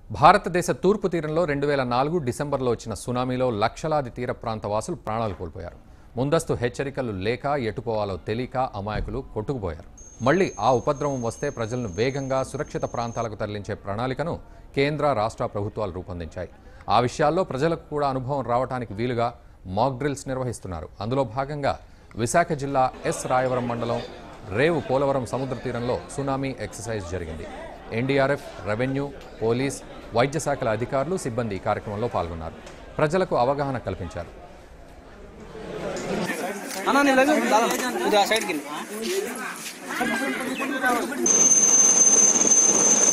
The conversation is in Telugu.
భారతదేశ తూర్పు తీరంలో రెండు వేల నాలుగు డిసెంబర్లో వచ్చిన సునామీలో లక్షలాది తీర ప్రాంత వాసులు ప్రాణాలు కోల్పోయారు ముందస్తు హెచ్చరికలు లేక ఎటుపోవాలో తెలియక అమాయకులు కొట్టుకుపోయారు మళ్లీ ఆ ఉపద్రవం వస్తే ప్రజలను వేగంగా సురక్షిత ప్రాంతాలకు తరలించే ప్రణాళికను కేంద్ర రాష్ట్ర ప్రభుత్వాలు రూపొందించాయి ఆ విషయాల్లో ప్రజలకు కూడా అనుభవం రావడానికి వీలుగా మాక్ డ్రిల్స్ నిర్వహిస్తున్నారు అందులో భాగంగా విశాఖ జిల్లా ఎస్ రాయవరం మండలం రేవు పోలవరం సముద్ర తీరంలో సునామీ ఎక్సర్సైజ్ జరిగింది ఎన్డీఆర్ఎఫ్ రెవెన్యూ పోలీస్ వైద్య శాఖల అధికారులు సిబ్బంది ఈ కార్యక్రమంలో పాల్గొన్నారు ప్రజలకు అవగాహన కల్పించారు అన్నా నేను లేదు దాదా ఇది ఆ సైడ్కి వెళ్ళి